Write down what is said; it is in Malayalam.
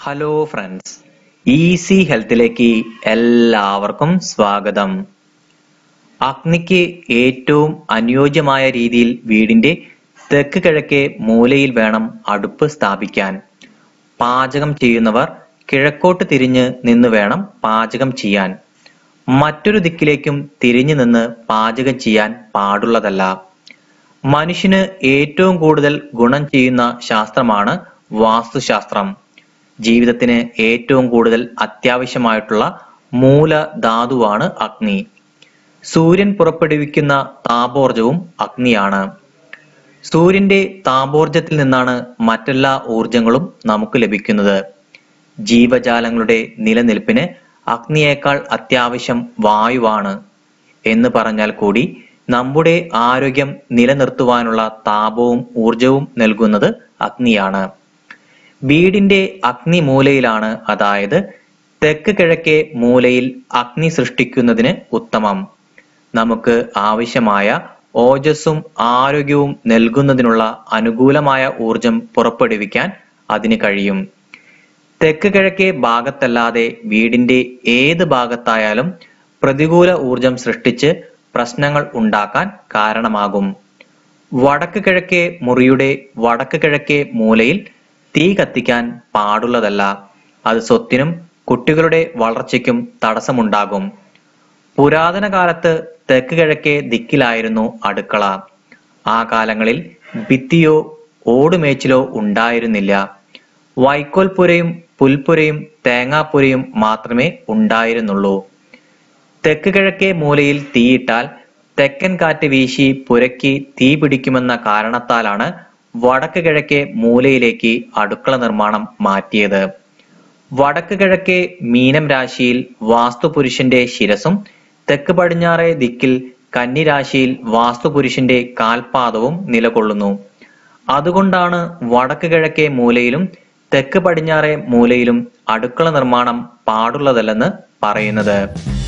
ഹലോ ഫ്രണ്ട്സ് ഈസി ഹെൽത്തിലേക്ക് എല്ലാവർക്കും സ്വാഗതം അഗ്നിക്ക് ഏറ്റവും അനുയോജ്യമായ രീതിയിൽ വീടിന്റെ തെക്ക് കിഴക്കേ മൂലയിൽ വേണം അടുപ്പ് സ്ഥാപിക്കാൻ പാചകം ചെയ്യുന്നവർ കിഴക്കോട്ട് തിരിഞ്ഞ് നിന്ന് വേണം പാചകം ചെയ്യാൻ മറ്റൊരു ദിക്കിലേക്കും തിരിഞ്ഞു നിന്ന് പാചകം ചെയ്യാൻ പാടുള്ളതല്ല മനുഷ്യന് ഏറ്റവും കൂടുതൽ ഗുണം ചെയ്യുന്ന ശാസ്ത്രമാണ് വാസ്തുശാസ്ത്രം ജീവിതത്തിന് ഏറ്റവും കൂടുതൽ അത്യാവശ്യമായിട്ടുള്ള മൂലധാതുവാണ് അഗ്നി സൂര്യൻ പുറപ്പെടുവിക്കുന്ന താപോർജവും അഗ്നിയാണ് സൂര്യന്റെ താപോർജത്തിൽ നിന്നാണ് മറ്റെല്ലാ ഊർജങ്ങളും നമുക്ക് ലഭിക്കുന്നത് ജീവജാലങ്ങളുടെ നിലനിൽപ്പിന് അഗ്നിയേക്കാൾ അത്യാവശ്യം വായുവാണ് എന്ന് പറഞ്ഞാൽ കൂടി നമ്മുടെ ആരോഗ്യം നിലനിർത്തുവാനുള്ള താപവും ഊർജവും നൽകുന്നത് അഗ്നിയാണ് വീടിന്റെ അഗ്നി മൂലയിലാണ് അതായത് തെക്ക് കിഴക്കേ മൂലയിൽ അഗ്നി സൃഷ്ടിക്കുന്നതിന് ഉത്തമം നമുക്ക് ആവശ്യമായ ഓജസ്സും ആരോഗ്യവും നൽകുന്നതിനുള്ള അനുകൂലമായ ഊർജം പുറപ്പെടുവിക്കാൻ അതിന് കഴിയും തെക്ക് കിഴക്കേ ഭാഗത്തല്ലാതെ വീടിന്റെ ഏത് ഭാഗത്തായാലും പ്രതികൂല ഊർജം സൃഷ്ടിച്ച് പ്രശ്നങ്ങൾ ഉണ്ടാക്കാൻ കാരണമാകും വടക്ക് കിഴക്കേ മുറിയുടെ വടക്ക് കിഴക്കേ മൂലയിൽ തീ കത്തിക്കാൻ പാടുള്ളതല്ല അത് സ്വത്തിനും കുട്ടികളുടെ വളർച്ചയ്ക്കും തടസ്സമുണ്ടാകും പുരാതന കാലത്ത് തെക്ക് കിഴക്കേ ദിക്കിലായിരുന്നു അടുക്കള ആ കാലങ്ങളിൽ ഭിത്തിയോ ഓടുമേച്ചിലോ ഉണ്ടായിരുന്നില്ല വൈക്കോൽ പുരയും പുൽപ്പുരയും തേങ്ങാപ്പുരയും മാത്രമേ ഉണ്ടായിരുന്നുള്ളൂ തെക്ക് കിഴക്കേ മൂലയിൽ തീയിട്ടാൽ തെക്കൻ കാറ്റ് വീശി പുരയ്ക്ക് തീ പിടിക്കുമെന്ന കാരണത്താലാണ് വടക്ക് കിഴക്കേ മൂലയിലേക്ക് അടുക്കള നിർമ്മാണം മാറ്റിയത് വടക്ക് കിഴക്കേ മീനം രാശിയിൽ വാസ്തുപുരുഷന്റെ ശിരസും തെക്ക് പടിഞ്ഞാറേ ദിക്കിൽ കന്നി രാശിയിൽ വാസ്തുപുരുഷന്റെ കാൽപാദവും നിലകൊള്ളുന്നു അതുകൊണ്ടാണ് വടക്ക് കിഴക്കേ മൂലയിലും തെക്ക് പടിഞ്ഞാറേ മൂലയിലും അടുക്കള നിർമ്മാണം പാടുള്ളതല്ലെന്ന് പറയുന്നത്